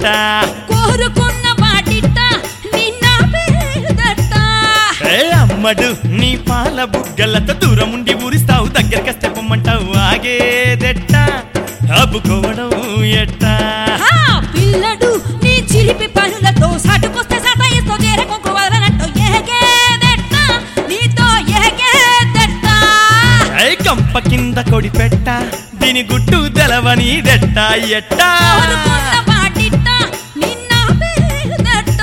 కోరుకున్న వాటిట నిన్న పేదట ఏ అమ్మడు నీ పాల బుగ్గలతో దూరం ఉండి ఊరిస్తావు దగ్గరకస్తే పొమ్మంటావు ఆగేదెట్ట అబ్బుకోవడం ఎట్టా ఆ పిల్లడు నీ చిలిపి పనులతో సాటుకొస్తే సతాయిస్తో చేరకొంకు వదలనట్టు ఎహగేదెట్ట నీతో ఎహగేదెట్ట ఏ కంప కింద కొడి పెట్ట దీని గుట్టు తెలవనిదెట్ట ఎట్టా కోరుకున్న వాటిట నిన్న పేదట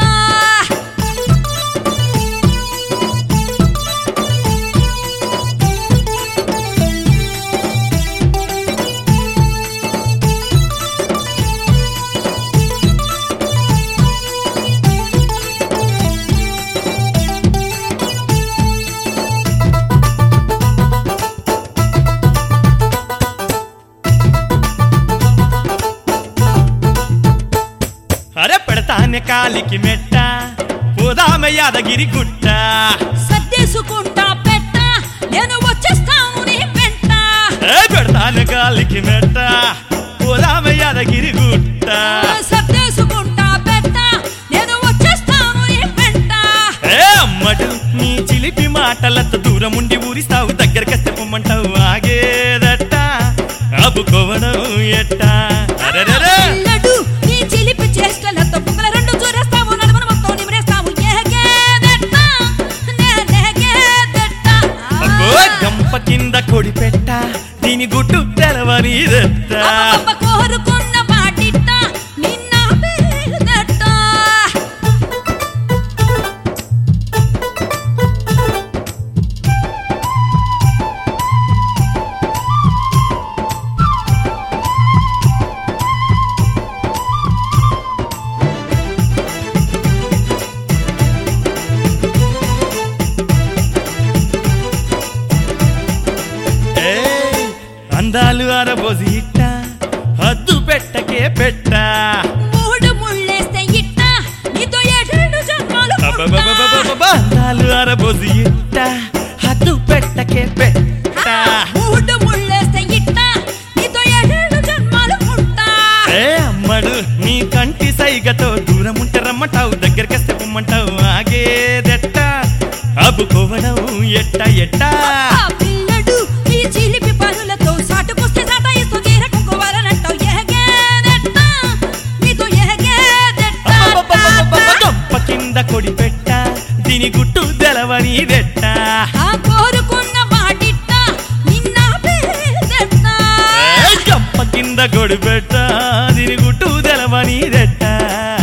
అరే పెడతానే కాలికి మెట్ట పోదామె యాదగిరి గుట్ట సర్దేసుకుంటా పెట్ట నేను వచ్చేస్తాను నీ వెంట ఏ పెడతానే కాలికి మెట్ట పోదామె యాదగిరి గుట్ట సర్దేసుకుంటా పెట్ట నేను వచ్చేస్తాను నీ వెంట ఏ అమ్మడు నీ చిలిపి మాటలతో దూరం ఉండి ఊరిస్తావు దగ్గరకస్తే పొమ్మంటావు ఆగేదట్ట అబ్బుకోవడం ఎట్టా అరెరెరే పిల్లడు నీ చిలిపి చేష్టలతో బుగ్గల రెండు చూరేస్తావు నడుమను మొత్తం నిమిరేస్తావు ఎహగేదెట్ట నేనెహగేదెట్ట అబ్బో గంప కింద కొడి పెట్ట దీని గుట్టు తెలవనిదెట్ట అబ్బబ్బ కోరుకున్న వాటిట నిన్న పేదట ఏయ్, అందాలు అరబోసి ఇట్ట హద్దు పెట్టకే పెట్ట మూడు ముళ్ళేస్తే ఇట్ట నీతో ఏడేడు జన్మలు ఉంటా. అబ్బబ్బబ్బబ్బబ్బబ్బ, అందాలు అరబోసి ఇట్ట హద్దు పెట్టకే పెట్ట మూడు ముళ్ళేస్తే ఇట్ట నీతో ఏడేడు జన్మలు ఉంటా. ఏ అమ్మడు నీ కంటి సైగతో దూరం ఉంటే రమ్మంటావు దగ్గరకొస్తే పొమ్మంటావు ఆగేదెట్ట అబ్బుకోవడం ఎట్ట ఎట్టా ఆ పిల్లడు నీ చిలిపి పనులతో సాటుకొస్తే సతాయిస్తూ తీరకుంకోవాలనంటావు ఎహగేదెట్ట నీతో ఎహగేదెట్ట అబ్బబ్బబ్బబ్బబ్బ, గొప్ప కింద కొడి పెట్ట దీని గుట్టు తెలవనిదెట్ట ఆ కోరుకున్న వాటిట్ట నిన్న పేదెట్ట ఏయ్, గంప కింద కొడి పెట్ట దీని గుట్టు తెలవనిదెట్ట